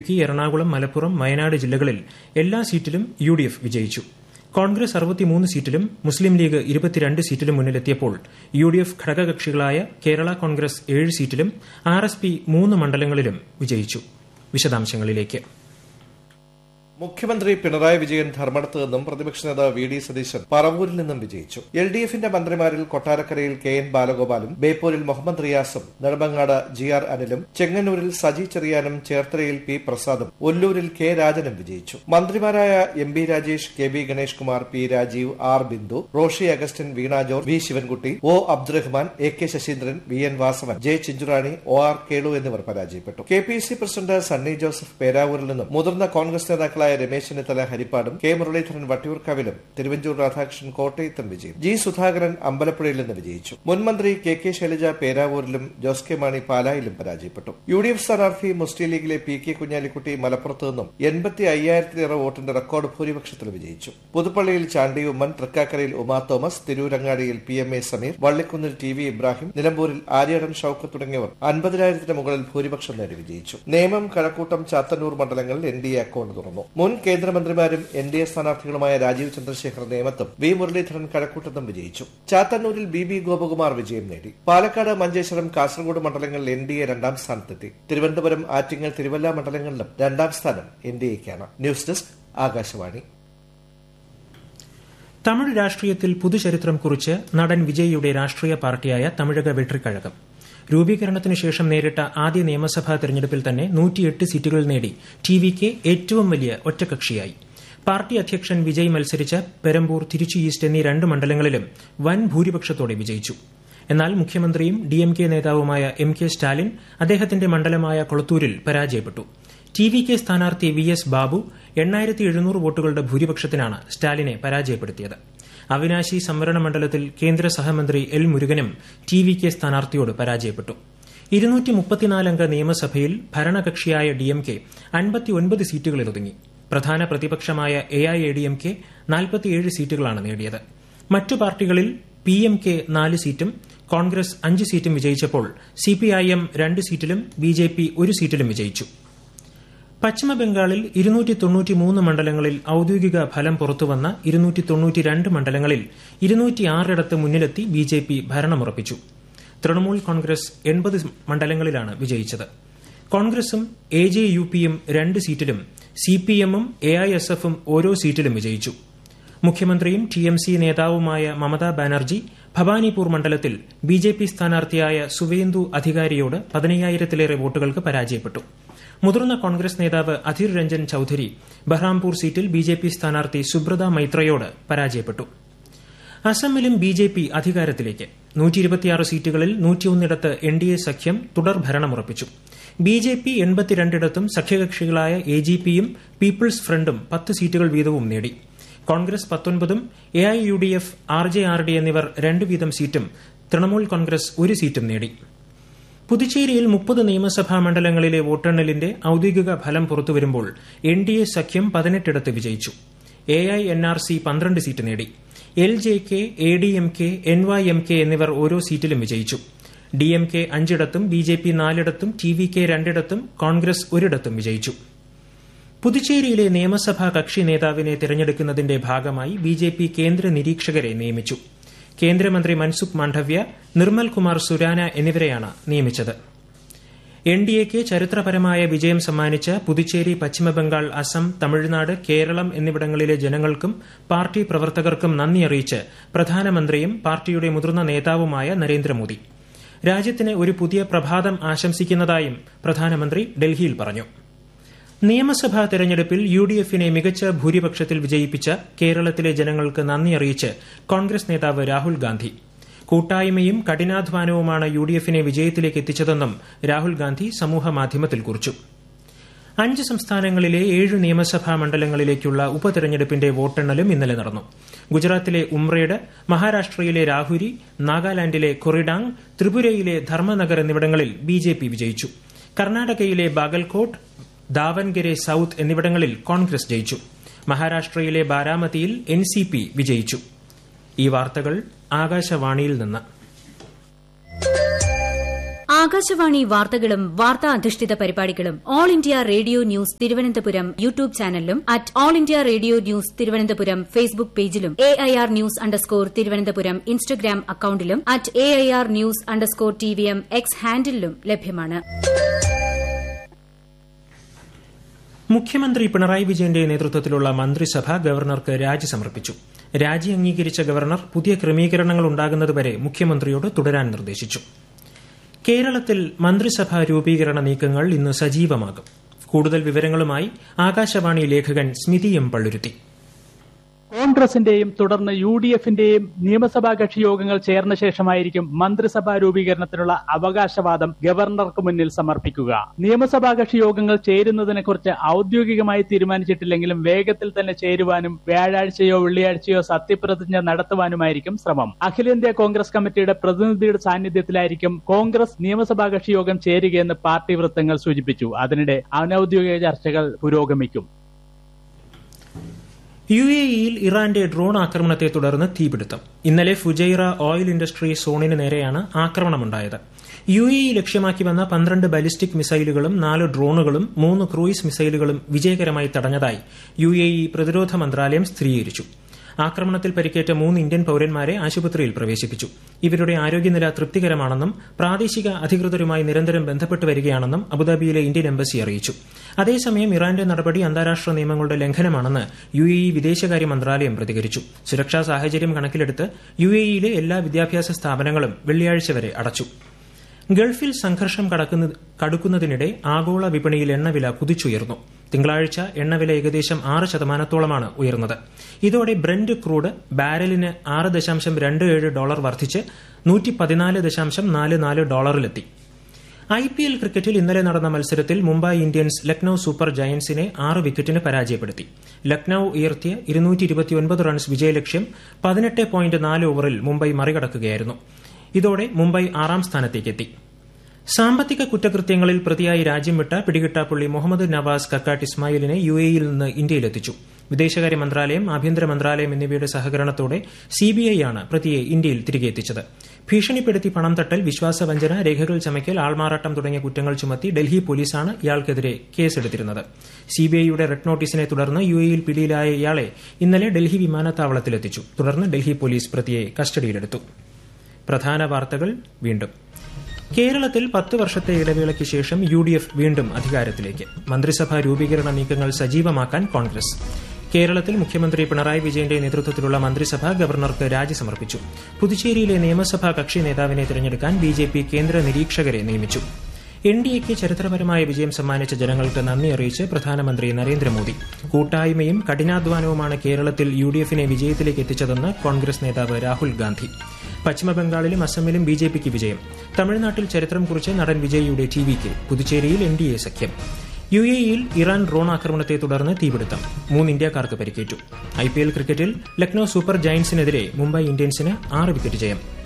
ഇടുക്കി എറണാകുളം മലപ്പുറം വയനാട് ജില്ലകളിൽ എല്ലാ സീറ്റിലും യു ഡി എഫ് വിജയിച്ചു കോൺഗ്രസ് അറുപത്തിമൂന്ന് സീറ്റിലും മുസ്ലിം ലീഗ് ഇരുപത്തിരണ്ട് സീറ്റിലും മുന്നിലെത്തിയപ്പോൾ യു ഡി എഫ് ഘടകകക്ഷികളായ കേരള കോൺഗ്രസ് ഏഴ് സീറ്റിലും ആർ എസ് പി മൂന്ന് മണ്ഡലങ്ങളിലും വിജയിച്ചു വിശദാംശങ്ങളിലേക്ക് മുഖ്യമന്ത്രി പിണറായി വിജയൻ ധർമ്മടത്ത് നിന്നും പ്രതിപക്ഷ നേതാവ് വി ഡി സതീശൻ പറവൂരിൽ നിന്നും വിജയിച്ചു എൽ ഡി എഫിന്റെ മന്ത്രിമാരിൽ കൊട്ടാരക്കരയിൽ കെ എൻ ബാലഗോപാലും ബേപ്പൂരിൽ മുഹമ്മദ് റിയാസും നെടുമങ്ങാട് ജി ആർ അനിലും ചെങ്ങന്നൂരിൽ സജി ചെറിയാനും ചേർത്തലയിൽ പി പ്രസാദും ഒല്ലൂരിൽ കെ രാജനും വിജയിച്ചു മന്ത്രിമാരായ M B Rajesh K B Ganesh Kumar P Rajeev R Bindu Roshi Augustine Veena George V Sivankutty O Abdurahiman A K Saseendran V N Vasavan J Chinchurani O R Kelu എന്നിവർ പരാജയപ്പെട്ടു K P C president Sunny Joseph പേരാവൂരിൽ നിന്നും മുതിർന്ന കോൺഗ്രസ് നേതാക്കളായ രമേശ് ചെന്നിത്തല ഹരിപ്പാടും കെ മുരളീധരൻ വട്ടിയൂർക്കാവിലും തിരുവഞ്ചൂർ രാധാകൃഷ്ണൻ കോട്ടയത്തും വിജയം ജി സുധാകരൻ അമ്പലപ്പുഴയിൽ നിന്ന് വിജയിച്ചു മുൻ മന്ത്രി കെ കെ ശൈലജ പേരാവൂരിലും ജോസ് കെ മാണി പാലായിലും പരാജയപ്പെട്ടു യു ഡി എഫ് സ്ഥാനാർത്ഥി മുസ്ലിം ലീഗിലെ പി കെ കുഞ്ഞാലിക്കുട്ടി മലപ്പുറത്ത് നിന്നും എൺപത്തി അയ്യായിരത്തിലേറെ വോട്ടിന്റെ റെക്കോർഡ് ഭൂരിപക്ഷത്തിൽ വിജയിച്ചു പുതുപ്പള്ളിയിൽ ചാണ്ടി ഉമ്മൻ തൃക്കാക്കരയിൽ ഉമാ തോമസ് തിരൂരങ്ങാടിയിൽ പി എം എ സമീർ വള്ളിക്കുന്നിൽ ടി വി ഇബ്രാഹിം നിലമ്പൂരിൽ ആര്യാടൻ ഷൌക്കത്ത് തുടങ്ങിയവർ അൻപതിനായിരത്തിന് മുകളിൽ ഭൂരിപക്ഷം നേടി വിജയിച്ചു നേമം കഴക്കൂട്ടം ചാത്തന്നൂർ മണ്ഡലങ്ങളിൽ എൻ ഡി എ അക്കൌണ്ട് തുറന്നു മുൻ കേന്ദ്രമന്ത്രിമാരും എൻ ഡി എ സ്ഥാനാർത്ഥികളുമായ രാജീവ് ചന്ദ്രശേഖർ നേമത്തും വി മുരളീധരൻ കഴക്കൂട്ടത്തും വിജയിച്ചു ചാത്തന്നൂരിൽ ബി ബി ഗോപകുമാർ വിജയം നേടി പാലക്കാട് മഞ്ചേശ്വരം കാസർഗോഡ് മണ്ഡലങ്ങളിൽ എൻ ഡി എ രണ്ടാം സ്ഥാനത്തെത്തി തിരുവനന്തപുരം ആറ്റിങ്ങൽ തിരുവല്ല മണ്ഡലങ്ങളിലും രണ്ടാം സ്ഥാനം എൻ ഡി എക്കാണ് ന്യൂസ് ഡെസ്ക് ആകാശവാണി തമിഴ് രാഷ്ട്രീയത്തിൽ പുതുചരിത്രം കുറിച്ച് നടൻ വിജയിയുടെ രാഷ്ട്രീയ പാർട്ടിയായ തമിഴക വെട്രിക്കഴകം രൂപീകരണത്തിനു ശേഷം നേരിട്ട ആദ്യ നിയമസഭാ തെരഞ്ഞെടുപ്പിൽ തന്നെ നൂറ്റിയെട്ട് സീറ്റുകൾ നേടി ടി വി കെ ഏറ്റവും വലിയ ഒറ്റകക്ഷിയായി പാർട്ടി അധ്യക്ഷൻ വിജയ് മത്സരിച്ച പെരമ്പൂർ തിരുച്ചി ഈസ്റ്റ് എന്നീ രണ്ട് മണ്ഡലങ്ങളിലും വൻ ഭൂരിപക്ഷത്തോടെ വിജയിച്ചു എന്നാൽ മുഖ്യമന്ത്രിയും ഡി എം കെ നേതാവുമായ എം കെ സ്റ്റാലിൻ അദ്ദേഹത്തിന്റെ മണ്ഡലമായ കൊളത്തൂരിൽ പരാജയപ്പെട്ടു ടി വി കെ സ്ഥാനാർത്ഥി വി എസ് ബാബു എണ്ണായിരത്തി എഴുന്നൂറ് വോട്ടുകളുടെ ഭൂരിപക്ഷത്തിനാണ് സ്റ്റാലിനെ പരാജയപ്പെടുത്തിയത് അവിനാശി സംവരണ മണ്ഡലത്തിൽ കേന്ദ്ര സഹമന്ത്രി എൽ മുരുകനും ടി വി കെ സ്ഥാനാർത്ഥിയോട് പരാജയപ്പെട്ടു ഇരുന്നൂറ്റി മുപ്പത്തിനാലംഗ നിയമസഭയിൽ ഭരണകക്ഷിയായ ഡി എം കെ അൻപത്തിയൊൻപത് സീറ്റുകളിൽ ഒതുങ്ങി പ്രധാന പ്രതിപക്ഷമായ A I A D M K നാൽപ്പത്തിയേഴ് സീറ്റുകളാണ് നേടിയത് മറ്റു പാർട്ടികളിൽ പി എം കെ നാല് സീറ്റും കോൺഗ്രസ് അഞ്ച് സീറ്റും വിജയിച്ചപ്പോൾ സിപിഐഎം രണ്ട് സീറ്റിലും ബി ജെ പി ഒരു സീറ്റിലും വിജയിച്ചു പശ്ചിമബംഗാളിൽ ഇരുന്നൂറ്റി തൊണ്ണൂറ്റിമൂന്ന് മണ്ഡലങ്ങളിൽ ഔദ്യോഗിക ഫലം പുറത്തുവന്ന ഇരുന്നൂറ്റി തൊണ്ണൂറ്റിരണ്ട് മണ്ഡലങ്ങളിൽ ഇരുന്നൂറ്റിയാറിടത്ത് മുന്നിലെത്തി ബി ജെ പി ഭരണമുറപ്പിച്ചു തൃണമൂൽ കോൺഗ്രസ് എൺപത് മണ്ഡലങ്ങളിലാണ് വിജയിച്ചത് കോൺഗ്രസും എ ജെ യു പിയും രണ്ട് സീറ്റിലും സി പി എമ്മും എ ഐ എസ് എഫും ഓരോ സീറ്റിലും വിജയിച്ചു മുഖ്യമന്ത്രിയും ടി എം സി നേതാവുമായ മമതാ ബാനർജി ഭവാനിപൂർ മണ്ഡലത്തിൽ ബി ജെ പി സ്ഥാനാർത്ഥിയായ സുവേന്ദു അധികാരിയോട് പതിനയ്യായിരത്തിലേറെ വോട്ടുകൾക്ക് പരാജയപ്പെട്ടു മുതിർന്ന കോൺഗ്രസ് നേതാവ് അധീർ രഞ്ജൻ ചൌധരി ബഹ്റാംപൂർ സീറ്റിൽ ബി ജെ പി സ്ഥാനാർത്ഥി സുബ്രത മൈത്രയോട് പരാജയപ്പെട്ടു അസമിലും ബി ജെ പി അധികാരത്തിലേക്ക് നൂറ്റിയിരുപത്തിയാറ് സീറ്റുകളിൽ നൂറ്റിയൊന്നിടത്ത് എൻ ഡി എ സഖ്യം തുടർ ഭരണമുറപ്പിച്ചു ബി ജെ പി എൺപത്തിരണ്ടിടത്തും സഖ്യകക്ഷികളായ എ ജി പിയും പീപ്പിൾസ് ഫ്രണ്ടും പത്ത് സീറ്റുകൾ വീതവും നേടി കോൺഗ്രസ് പത്തൊൻപതും A I U D F R J R D എന്നിവർ രണ്ട് വീതം സീറ്റും തൃണമൂൽ കോൺഗ്രസ് ഒരു സീറ്റും നേടി പുതുച്ചേരിയിൽ മുപ്പത് നിയമസഭാ മണ്ഡലങ്ങളിലെ വോട്ടെണ്ണലിന്റെ ഔദ്യോഗിക ഫലം പുറത്തുവരുമ്പോൾ എൻ ഡി എ സഖ്യം പതിനെട്ടിടത്ത് വിജയിച്ചു A I N R C പന്ത്രണ്ട് സീറ്റ് നേടി L J K A D M K N Y M K എന്നിവർ ഓരോ സീറ്റിലും വിജയിച്ചു ഡി എം കെ അഞ്ചിടത്തും ബി ജെ പി നാലിടത്തും ടി വി കെ രണ്ടിടത്തും കോൺഗ്രസ് ഒരിടത്തും വിജയിച്ചു പുതുച്ചേരിയിലെ നിയമസഭാ കക്ഷി നേതാവിനെ തിരഞ്ഞെടുക്കുന്നതിന്റെ ഭാഗമായി ബി ജെ പി കേന്ദ്ര നിരീക്ഷകരെ നിയമിച്ചു കേന്ദ്രമന്ത്രി മൻസുഖ് മാണ്ഡവ്യ നിർമ്മൽ കുമാർ സുരാന എന്നിവരെയാണ് നിയമിച്ചത് എൻ ഡി എക്ക് ചരിത്രപരമായ വിജയം സമ്മാനിച്ച പുതുച്ചേരി പശ്ചിമബംഗാൾ അസം തമിഴ്നാട് കേരളം എന്നിവിടങ്ങളിലെ ജനങ്ങൾക്കും പാർട്ടി പ്രവർത്തകർക്കും നന്ദി അറിയിച്ച് പ്രധാനമന്ത്രിയും പാർട്ടിയുടെ മുതിർന്ന നേതാവുമായ നരേന്ദ്രമോദി രാജ്യത്തിന് ഒരു പുതിയ പ്രഭാതം ആശംസിക്കുന്നതായും പ്രധാനമന്ത്രി ഡൽഹിയിൽ പറഞ്ഞു നിയമസഭാ തെരഞ്ഞെടുപ്പിൽ യു ഡി എഫിനെ മികച്ച ഭൂരിപക്ഷത്തിൽ വിജയിപ്പിച്ച കേരളത്തിലെ ജനങ്ങൾക്ക് നന്ദി അറിയിച്ച് കോൺഗ്രസ് നേതാവ് രാഹുൽ ഗാന്ധി കൂട്ടായ്മയും കഠിനാധ്വാനവുമാണ് യു ഡി എഫിനെ വിജയത്തിലേക്ക് എത്തിച്ചതെന്നും രാഹുൽ ഗാന്ധി സമൂഹമാധ്യമത്തിൽ കുറിച്ചു അഞ്ച് സംസ്ഥാനങ്ങളിലെ ഏഴ് നിയമസഭാ മണ്ഡലങ്ങളിലേക്കുള്ള ഉപതെരഞ്ഞെടുപ്പിന്റെ വോട്ടെണ്ണലും ഇന്നലെ നടന്നു ഗുജറാത്തിലെ ഉംറേഡ് മഹാരാഷ്ട്രയിലെ രാഹുരി നാഗാലാൻഡിലെ കൊറിഡാങ് ത്രിപുരയിലെ ധർമ്മനഗർ എന്നിവിടങ്ങളിൽ ബി ജെ പി വിജയിച്ചു കർണാടകയിലെ ബാഗൽകോട്ട് ദാവൻഗരെ സൌത്ത് എന്നിവിടങ്ങളിൽ കോൺഗ്രസ് ജയിച്ചു മഹാരാഷ്ട്രയിലെ ബാരാമതിയിൽ എൻ സി പി വിജയിച്ചു ഈ വാർത്തകൾ ആകാശവാണിയിൽ നിന്ന് ആകാശവാണി വാർത്തകളും വാർത്താ അധിഷ്ഠിത പരിപാടികളും all India radio news Thiruvananthapuram YouTube ചാനലിലും at all India radio news Thiruvananthapuram Facebook പേജിലും A I R news underscore Thiruvananthapuram Instagram അക്കൌണ്ടിലും at A I R news underscore T V M X ഹാൻഡിലും ലഭ്യമാണ് മുഖ്യമന്ത്രി പിണറായി വിജയന്റെ നേതൃത്വത്തിലുള്ള മന്ത്രിസഭ ഗവർണർക്ക് രാജി സമർപ്പിച്ചു രാജി അംഗീകരിച്ച ഗവർണർ പുതിയ ക്രമീകരണങ്ങൾ ഉണ്ടാകുന്നതുവരെ മുഖ്യമന്ത്രിയോട് തുടരാൻ നിർദ്ദേശിച്ചു കേരളത്തിൽ മന്ത്രിസഭാ രൂപീകരണ നീക്കങ്ങൾ ഇന്ന് സജീവമാകും കൂടുതൽ വിവരങ്ങളുമായി ആകാശവാണി ലേഖകൻ സ്മിതി എം പള്ളുരുത്തി കോൺഗ്രസിന്റെയും തുടർന്ന് യു ഡി എഫിന്റെയും നിയമസഭാ കക്ഷി യോഗങ്ങൾ ചേർന്ന ശേഷമായിരിക്കും മന്ത്രിസഭാ രൂപീകരണത്തിനുള്ള അവകാശവാദം ഗവർണർക്ക് മുന്നിൽ സമർപ്പിക്കുക നിയമസഭാ കക്ഷി യോഗങ്ങൾ ചേരുന്നതിനെക്കുറിച്ച് ഔദ്യോഗികമായി തീരുമാനിച്ചിട്ടില്ലെങ്കിലും വേഗത്തിൽ തന്നെ ചേരുവാനും വ്യാഴാഴ്ചയോ വെള്ളിയാഴ്ചയോ സത്യപ്രതിജ്ഞ നടത്തുവാനുമായിരിക്കും ശ്രമം അഖിലേന്ത്യാ കോൺഗ്രസ് കമ്മിറ്റിയുടെ പ്രതിനിധിയുടെ സാന്നിധ്യത്തിലായിരിക്കും കോൺഗ്രസ് നിയമസഭാ കക്ഷി യോഗം ചേരുകയെന്ന് പാർട്ടി വൃത്തങ്ങൾ സൂചിപ്പിച്ചു അതിനിടെ അനൌദ്യോഗിക ചർച്ചകൾ പുരോഗമിക്കും യു എ ഇയിൽ ഇറാന്റെ ഡ്രോൺ ആക്രമണത്തെ തുടർന്ന് തീപിടുത്തം ഇന്നലെ ഫുജൈറ ഓയിൽ ഇൻഡസ്ട്രി സോണിന് നേരെയാണ് ആക്രമണമുണ്ടായത് യു എ ഇ ലക്ഷ്യമാക്കി വന്ന പന്ത്രണ്ട് ബാലിസ്റ്റിക് മിസൈലുകളും നാല് ഡ്രോണുകളും മൂന്ന് ക്രൂയിസ് മിസൈലുകളും വിജയകരമായി തടഞ്ഞതായി യു എ ഇ പ്രതിരോധ മന്ത്രാലയം സ്ഥിരീകരിച്ചു ആക്രമണത്തിൽ പരിക്കേറ്റ മൂന്ന് ഇന്ത്യൻ പൌരന്മാരെ ആശുപത്രിയിൽ പ്രവേശിപ്പിച്ചു ഇവരുടെ ആരോഗ്യനില തൃപ്തികരമാണെന്നും പ്രാദേശിക അധികൃതരുമായി നിരന്തരം ബന്ധപ്പെട്ട് വരികയാണെന്നും അബുദാബിയിലെ ഇന്ത്യൻ എംബസി അറിയിച്ചു അതേസമയം ഇറാന്റെ നടപടി അന്താരാഷ്ട്ര നിയമങ്ങളുടെ ലംഘനമാണെന്ന് യു എ ഇ വിദേശകാര്യ മന്ത്രാലയം പ്രതികരിച്ചു സുരക്ഷാ സാഹചര്യം കണക്കിലെടുത്ത് യു എ ഇയിലെ എല്ലാ വിദ്യാഭ്യാസ സ്ഥാപനങ്ങളും വെള്ളിയാഴ്ച വരെ അടച്ചു ഗൾഫിൽ സംഘർഷം കടുക്കുന്നതിനിടെ ആഗോള വിപണിയിൽ എണ്ണവില കുതിച്ചുയർന്നു തിങ്കളാഴ്ച എണ്ണവില ഏകദേശം ആറ് ശതമാനത്തോളമാണ് ഉയർന്നത് ഇതോടെ ബ്രന്റ് ക്രൂഡ് ബാരലിന് ആറ് ദശാംശം രണ്ട് ഏഴ് ഡോളർ വർദ്ധിച്ച് നൂറ്റി പതിനാല് ദശാംശം നാല് നാല് ഡോളറിലെത്തി ഐ പി എൽ ക്രിക്കറ്റിൽ ഇന്നലെ നടന്ന മത്സരത്തിൽ മുംബൈ ഇന്ത്യൻസ് ലക്നൌ സൂപ്പർ ജയന്റ്സിനെ ആറ് വിക്കറ്റിന് പരാജയപ്പെടുത്തി ലക്നൌ ഉയർത്തിയ ഇരുന്നൂറ്റി ഇരുപത്തിയൊൻപത് റൺസ് വിജയലക്ഷ്യം പതിനെട്ട് പോയിന്റ് നാല് ഓവറിൽ മുംബൈ മറികടക്കുകയായിരുന്നു ഇതോടെ മുംബൈ ആറാം സ്ഥാനത്തേക്കെത്തി സാമ്പത്തിക കുറ്റകൃത്യങ്ങളിൽ പ്രതിയായി രാജ്യം വിട്ട പിടികിട്ടാപ്പുള്ളി മുഹമ്മദ് നവാസ് കക്കാട്ട് ഇസ്മായിലിനെ യു എയിൽ നിന്ന് ഇന്ത്യയിലെത്തിച്ചു വിദേശകാര്യ മന്ത്രാലയം ആഭ്യന്തര മന്ത്രാലയം എന്നിവയുടെ സഹകരണത്തോടെ സിബിഐ ആണ് പ്രതിയെ ഇന്ത്യയിൽ തിരികെ എത്തിച്ചത് ഭീഷണിപ്പെടുത്തി പണം തട്ടൽ വിശ്വാസവഞ്ചന രേഖകൾ ചമയ്ക്കൽ ആൾമാറാട്ടം തുടങ്ങിയ കുറ്റങ്ങൾ ചുമത്തി ഡൽഹി പോലീസാണ് ഇയാൾക്കെതിരെ കേസെടുത്തിരുന്നത് സിബിഐയുടെ റെഡ് നോട്ടീസിനെ തുടർന്ന് യു എയിൽ പിടിയിലായ ഇയാളെ ഇന്നലെ ഡൽഹി വിമാനത്താവളത്തിലെത്തിച്ചു തുടർന്ന് ഡൽഹി പോലീസ് പ്രതിയെ കസ്റ്റഡിയിലെടുത്തു പ്രധാന വാർത്തകൾ വീണ്ടും കേരളത്തിൽ പത്ത് വർഷത്തെ ഇടവേളയ്ക്ക് ശേഷം യു ഡി എഫ് വീണ്ടും അധികാരത്തിലേക്ക് മന്ത്രിസഭാ രൂപീകരണ നീക്കങ്ങൾ സജീവമാക്കാൻ കോൺഗ്രസ് കേരളത്തിൽ മുഖ്യമന്ത്രി പിണറായി വിജയന്റെ നേതൃത്വത്തിലുള്ള മന്ത്രിസഭ ഗവർണർക്ക് രാജി സമർപ്പിച്ചു പുതുച്ചേരിയിലെ നിയമസഭാ കക്ഷി നേതാവിനെ തിരഞ്ഞെടുക്കാൻ ബി ജെ പി കേന്ദ്ര നിരീക്ഷകരെ നിയമിച്ചു എൻ ഡി എക്ക് ചരിത്രപരമായ വിജയം സമ്മാനിച്ച ജനങ്ങൾക്ക് നന്ദി അറിയിച്ച് പ്രധാനമന്ത്രി നരേന്ദ്രമോദി കൂട്ടായ്മയും കഠിനാധ്വാനവുമാണ് കേരളത്തിൽ യു ഡി എഫിനെ വിജയത്തിലേക്ക് എത്തിച്ചതെന്ന് കോൺഗ്രസ് നേതാവ് രാഹുൽ ഗാന്ധി പശ്ചിമബംഗാളിലും അസമിലും ബി ജെ പിക്ക് വിജയം തമിഴ്നാട്ടിൽ ചരിത്രം കുറിച്ച് നടൻ വിജയിയുടെ ടി വിക്ക് പുതുച്ചേരിയിൽ എൻ ഡി എ സഖ്യം യു എ ഇയിൽ ഇറാൻ ഡ്രോൺ ആക്രമണത്തെ തുടർന്ന് തീപിടുത്തം മൂന്ന് ഇന്ത്യക്കാർക്ക് പരിക്കേറ്റു ഐ പി എൽ ക്രിക്കറ്റിൽ ലക്നൌ സൂപ്പർ ജയന്റ്സിനെതിരെ മുംബൈ ഇന്ത്യൻസിന് ആറ് വിക്കറ്റ് ജയം